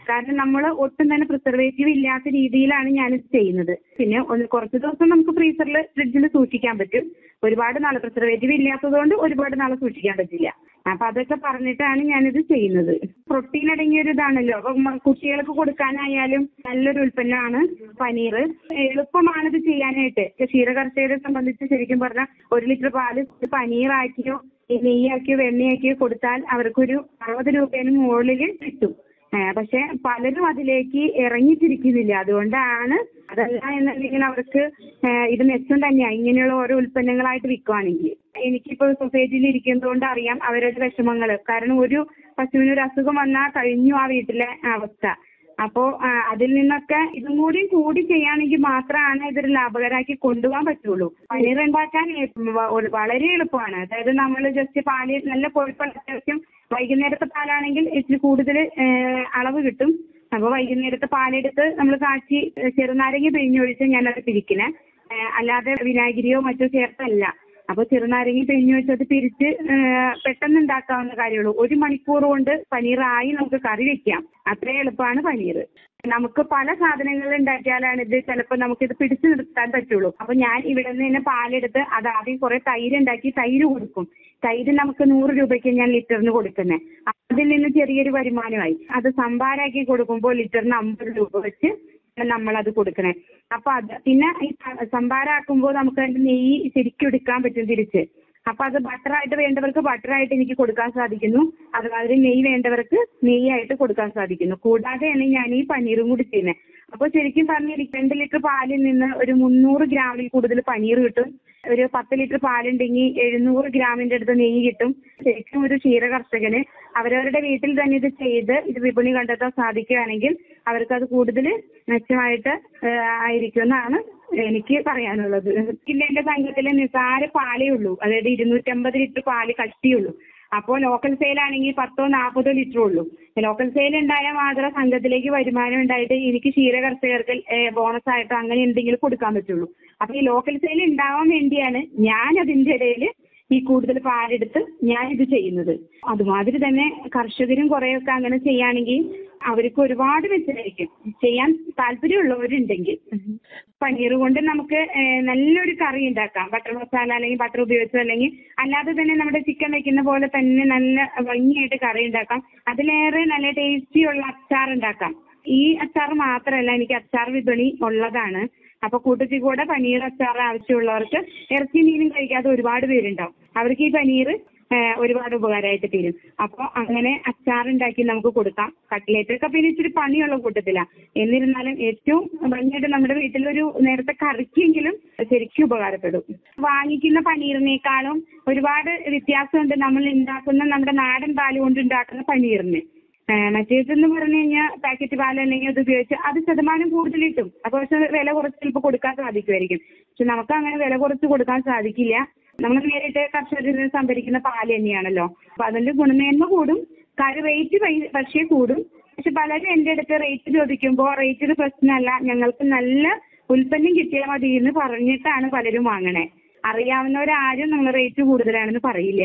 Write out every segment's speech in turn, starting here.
കാരണം നമ്മൾ ഒട്ടും തന്നെ പ്രിസർവേറ്റീവ് ഇല്ലാത്ത രീതിയിലാണ് ഞാനിത് ചെയ്യുന്നത് പിന്നെ ഒന്ന് കുറച്ച് ദിവസം നമുക്ക് ഫ്രീസറിൽ ഫ്രിഡ്ജിൽ സൂക്ഷിക്കാൻ പറ്റും ഒരുപാട് നാൾ പ്രിസർവേറ്റീവ് ഇല്ലാത്തതുകൊണ്ട് ഒരുപാട് നാൾ സൂക്ഷിക്കാൻ പറ്റില്ല അപ്പൊ അതൊക്കെ പറഞ്ഞിട്ടാണ് ഞാനിത് ചെയ്യുന്നത് പ്രോട്ടീൻ അടങ്ങിയ ഒരു ഇതാണല്ലോ അപ്പൊ മ- കുട്ടികൾക്ക് കൊടുക്കാനായാലും നല്ലൊരു ഉൽപ്പന്നമാണ് പനീർ എളുപ്പമാണ് ഇത് ചെയ്യാനായിട്ട് ക്ഷീര കർഷകരെ സംബന്ധിച്ച് ശരിക്കും പറഞ്ഞാൽ ഒരു ലിറ്റർ പാല് പനീറാക്കിയോ ഈ നെയ്യാക്കിയോ വെണ്ണയാക്കിയോ കൊടുത്താൽ അവർക്കൊരു അറുപത് രൂപേന് മുകളിൽ കിട്ടും ഏ, പക്ഷെ പലരും അതിലേക്ക് ഇറങ്ങിത്തിരിക്കുന്നില്ല അതുകൊണ്ടാണ് അതല്ല എന്നുണ്ടെങ്കിൽ അവർക്ക് ഏ, ഇത് മെച്ചം തന്നെയാണ് ഇങ്ങനെയുള്ള ഓരോ ഉൽപ്പന്നങ്ങളായിട്ട് വിൽക്കുവാണെങ്കിൽ എനിക്കിപ്പോൾ സൊസൈറ്റിയിൽ ഇരിക്കുന്നതുകൊണ്ട് അറിയാം അവരുടെ വിഷമങ്ങൾ കാരണം ഒരു പശുവിന് ഒരു അസുഖം വന്നാൽ കഴിഞ്ഞു ആ വീട്ടിലെ അവസ്ഥ അപ്പോ ആ, അതിൽ നിന്നൊക്കെ ഇതും കൂടി കൂടി ചെയ്യുകയാണെങ്കിൽ മാത്രമാണ് ഇതൊരു ലാഭകരമാക്കി കൊണ്ടുപോകാൻ പറ്റുള്ളൂ പനീർ ഉണ്ടാക്കാൻ എ- വ- ഒരു- വളരെ എളുപ്പമാണ് അതായത് നമ്മൾ ജസ്റ്റ് പാല് നല്ല കൊഴുപ്പുള്ള അത്യാവശ്യം വൈകുന്നേരത്തെ പാലാണെങ്കിൽ ഇച്ചിരി കൂടുതൽ അളവ് കിട്ടും അപ്പൊ വൈകുന്നേരത്തെ പാലെടുത്ത് നമ്മൾ കാച്ചി ഏ, ചെറുനാരങ്ങ പിഴിഞ്ഞൊഴിച്ച് ഞാനത് പിരിക്കണേ ഏ, അല്ലാതെ വിനാഗിരിയോ മറ്റോ ചേർത്തല്ല അപ്പൊ ചെറുനാരങ്ങ പിഴിഞ്ഞൊഴിച്ച് അത് പിരിച്ച് ഏ, പെട്ടെന്ന് ഉണ്ടാക്കാവുന്ന കാര്യമുള്ളൂ ഒരു മണിക്കൂർ കൊണ്ട് പനീറായി നമുക്ക് കറി വെക്കാം അത്രയും എളുപ്പമാണ് പനീർ നമുക്ക് പല സാധനങ്ങൾ ഉണ്ടാക്കിയാലാണ് ഇത് ചിലപ്പോൾ നമുക്കിത് പിടിച്ചു നിർത്താൻ പറ്റുള്ളൂ അപ്പൊ ഞാൻ ഇവിടെ നിന്ന് തന്നെ പാലെടുത്ത് അത് ആദ്യം കുറെ തൈര് ഉണ്ടാക്കി തൈര് കൊടുക്കും തൈര് നമുക്ക് നൂറ് രൂപയ്ക്ക് ഞാൻ ലിറ്ററിന് കൊടുക്കുന്നത് അതിൽ നിന്ന് ചെറിയൊരു വരുമാനമായി അത് സംഭാരാക്കി കൊടുക്കുമ്പോൾ ലിറ്ററിന് അമ്പത് രൂപ വെച്ച് നമ്മളത് കൊടുക്കണേ അപ്പൊ അത് പിന്നെ ഈ സ- സംഭാരാക്കുമ്പോൾ നമുക്ക് അതിന്റെ നെയ്യ് ശരിക്കും എടുക്കാൻ പറ്റും തിരിച്ച് അപ്പൊ അത് ബട്ടറായിട്ട് വേണ്ടവർക്ക് ബട്ടറായിട്ട് എനിക്ക് കൊടുക്കാൻ സാധിക്കുന്നു അതുമാതിരി നെയ്യ് വേണ്ടവർക്ക് നെയ്യായിട്ട് കൊടുക്കാൻ സാധിക്കുന്നു കൂടാതെയാണ് ഞാൻ ഈ പനീറും കൂടി ചെയ്യുന്നത് അപ്പൊ ശരിക്കും പറഞ്ഞാൽ രണ്ട് ലിറ്റർ പാലിൽ നിന്ന് ഒരു മുന്നൂറ് ഗ്രാമിൽ കൂടുതൽ പനീർ കിട്ടും ഒരു പത്ത് ലിറ്റർ പാലുണ്ടെങ്കിൽ എഴുന്നൂറ് ഗ്രാമിന്റെ അടുത്ത് നെയ്യ് കിട്ടും ശരിക്കും ഒരു ക്ഷീര കർഷകന് അവരവരുടെ വീട്ടിൽ തന്നെ ഇത് ചെയ്ത് ഇത് വിപണി കണ്ടെത്താൻ സാധിക്കുകയാണെങ്കിൽ അവർക്ക് അത് കൂടുതൽ മെച്ചമായിട്ട് ആയിരിക്കും എന്നാണ് എനിക്ക് പറയാനുള്ളത് ഇല്ല എന്റെ സംഘത്തില് നിസാര പാലേ ഉള്ളൂ അതായത് ഇരുന്നൂറ്റമ്പത് ലിറ്റർ പാല് കട്ടിയുള്ളൂ അപ്പോൾ ലോക്കൽ സെയിൽ ആണെങ്കിൽ പത്തോ നാൽപ്പതോ ലിറ്റർ ഉള്ളൂ ലോക്കൽ സെയിൽ ഉണ്ടായാൽ മാത്രമേ സംഘത്തിലേക്ക് വരുമാനം ഉണ്ടായിട്ട് എനിക്ക് ക്ഷീര കർഷകർക്ക് ബോണസ് ആയിട്ടോ അങ്ങനെ എന്തെങ്കിലും കൊടുക്കാൻ പറ്റുള്ളൂ അപ്പൊ ഈ ലോക്കൽ സെയിൽ ഉണ്ടാവാൻ വേണ്ടിയാണ് ഞാൻ അതിന്റെ ഇടയിൽ ഈ കൂടുതൽ പാലെടുത്ത് ഞാൻ ഇത് ചെയ്യുന്നത് അതുമാതിരി തന്നെ കർഷകരും കുറെയൊക്കെ അങ്ങനെ ചെയ്യുകയാണെങ്കിൽ അവർക്ക് ഒരുപാട് മെച്ചമായിരിക്കും ചെയ്യാൻ താല്പര്യമുള്ളവരുണ്ടെങ്കിൽ പനീർ കൊണ്ട് നമുക്ക് ഏഹ്, നല്ലൊരു കറി ഉണ്ടാക്കാം ബട്ടർ മസാല അല്ലെങ്കിൽ ബട്ടർ ഉപയോഗിച്ചോ അല്ലെങ്കിൽ അല്ലാതെ തന്നെ നമ്മുടെ ചിക്കൻ വെക്കുന്ന പോലെ തന്നെ നല്ല ഭംഗിയായിട്ട് കറി ഉണ്ടാക്കാം അതിലേറെ നല്ല ടേസ്റ്റി ഉള്ള അച്ചാർ ഉണ്ടാക്കാം ഈ അച്ചാർ മാത്രമല്ല എനിക്ക് അച്ചാർ വിപണി ഉള്ളതാണ് അപ്പൊ കൂട്ടത്തിൽ കൂടെ പനീർ അച്ചാർ ആവശ്യമുള്ളവർക്ക് ഇറച്ചി മീനും കഴിക്കാതെ ഒരുപാട് പേരുണ്ടാവും അവർക്ക് ഈ പനീർ ഏഹ്, ഒരുപാട് ഉപകാരമായിട്ട് തീരും അപ്പോൾ അങ്ങനെ അച്ചാർ ഉണ്ടാക്കി നമുക്ക് കൊടുക്കാം കട്ട്ലേറ്റ് ഒക്കെ പിന്നെ ഇച്ചിരി പണിയുള്ള കൂട്ടത്തിലാ എന്നിരുന്നാലും ഏറ്റവും ഭംഗിയായിട്ട് നമ്മുടെ വീട്ടിലൊരു നേരത്തെ കറിക്കെങ്കിലും ശരിക്കും ഉപകാരപ്പെടും വാങ്ങിക്കുന്ന പനീറിനേക്കാളും ഒരുപാട് വ്യത്യാസമുണ്ട് നമ്മൾ ഉണ്ടാക്കുന്ന നമ്മുടെ നാടൻ പാല് കൊണ്ട് ഉണ്ടാക്കുന്ന പനീറിന് ഏഹ് മറ്റേതെന്ന് പറഞ്ഞു കഴിഞ്ഞാൽ പാക്കറ്റ് പാൽ അല്ലെങ്കിൽ അത് ഉപയോഗിച്ച് അത് ശതമാനം കൂടുതൽ കിട്ടും അപ്പൊ പക്ഷെ വില കുറച്ച് ചിലപ്പോൾ കൊടുക്കാൻ സാധിക്കുമായിരിക്കും പക്ഷെ നമുക്ക് അങ്ങനെ വില കുറച്ച് കൊടുക്കാൻ സാധിക്കില്ല നമ്മൾ നേരിട്ട് കർഷകരിൽ നിന്ന് സംഭരിക്കുന്ന പാല് തന്നെയാണല്ലോ അപ്പൊ അതിന്റെ ഗുണമേന്മ കൂടും കറി റേറ്റ് പക്ഷേ കൂടും പക്ഷെ പലരും എന്റെ അടുത്ത് റേറ്റ് ചോദിക്കുമ്പോൾ റേറ്റിന് പ്രശ്നമല്ല ഞങ്ങൾക്ക് നല്ല ഉൽപ്പന്നം കിട്ടിയാൽ മതി എന്ന് പറഞ്ഞിട്ടാണ് പലരും വാങ്ങണേ അറിയാവുന്നവരാരും നമ്മൾ റേറ്റ് കൂടുതലാണെന്ന് പറയില്ല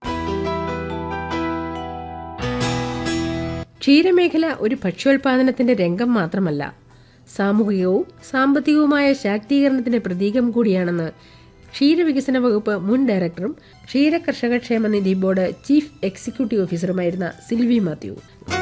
ക്ഷീരമേഖല ഒരു ഭക്ഷ്യോൽപാദനത്തിന്റെ രംഗം മാത്രമല്ല സാമൂഹികവും സാമ്പത്തികവുമായ ശാക്തീകരണത്തിന്റെ പ്രതീകം കൂടിയാണെന്ന് ക്ഷീരവികസന വകുപ്പ് മുൻ ഡയറക്ടറും ക്ഷീര കർഷക ക്ഷേമനിധി ബോർഡ് ചീഫ് എക്സിക്യൂട്ടീവ് ഓഫീസറുമായിരുന്ന സിൽവി മാത്യു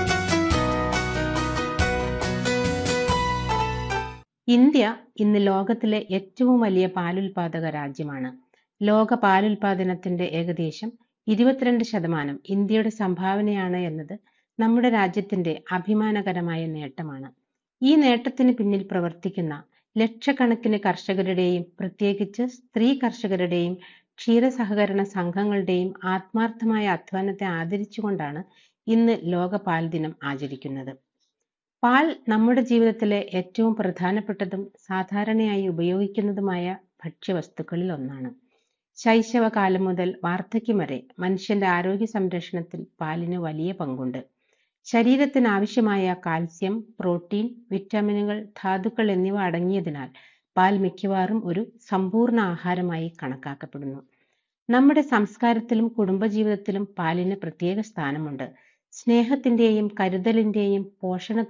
ഇന്ത്യ ഇന്ന് ലോകത്തിലെ ഏറ്റവും വലിയ പാലുൽപാദക രാജ്യമാണ് ലോക പാലുൽപാദനത്തിന്റെ ഏകദേശം ഇരുപത്തിരണ്ട് ശതമാനം ഇന്ത്യയുടെ സംഭാവനയാണ് എന്നത് നമ്മുടെ രാജ്യത്തിന്റെ അഭിമാനകരമായ നേട്ടമാണ് ഈ നേട്ടത്തിന് പിന്നിൽ പ്രവർത്തിക്കുന്ന ലക്ഷക്കണക്കിന് കർഷകരുടെയും പ്രത്യേകിച്ച് സ്ത്രീ കർഷകരുടെയും ക്ഷീര സഹകരണ സംഘങ്ങളുടെയും ആത്മാർത്ഥമായ അധ്വാനത്തെ ആദരിച്ചുകൊണ്ടാണ് ഇന്ന് ലോക പാൽ ദിനം ആചരിക്കുന്നത് പാൽ നമ്മുടെ ജീവിതത്തിലെ ഏറ്റവും പ്രധാനപ്പെട്ടതും സാധാരണയായി ഉപയോഗിക്കുന്നതുമായ ഭക്ഷ്യവസ്തുക്കളിൽ ഒന്നാണ് ശൈശവകാലം മുതൽ വാർദ്ധക്യം വരെ മനുഷ്യന്റെ ആരോഗ്യ സംരക്ഷണത്തിൽ പാലിന് വലിയ പങ്കുണ്ട് ശരീരത്തിന് ആവശ്യമായ കാൽസ്യം പ്രോട്ടീൻ വിറ്റാമിനുകൾ ധാതുക്കൾ എന്നിവ അടങ്ങിയതിനാൽ പാൽ മിക്കവാറും ഒരു സമ്പൂർണ്ണ ആഹാരമായി കണക്കാക്കപ്പെടുന്നു നമ്മുടെ സംസ്കാരത്തിലും കുടുംബജീവിതത്തിലും പാലിന് പ്രത്യേക സ്ഥാനമുണ്ട് സ്നേഹത്തിന്റെയും കരുതലിന്റെയും പോഷണ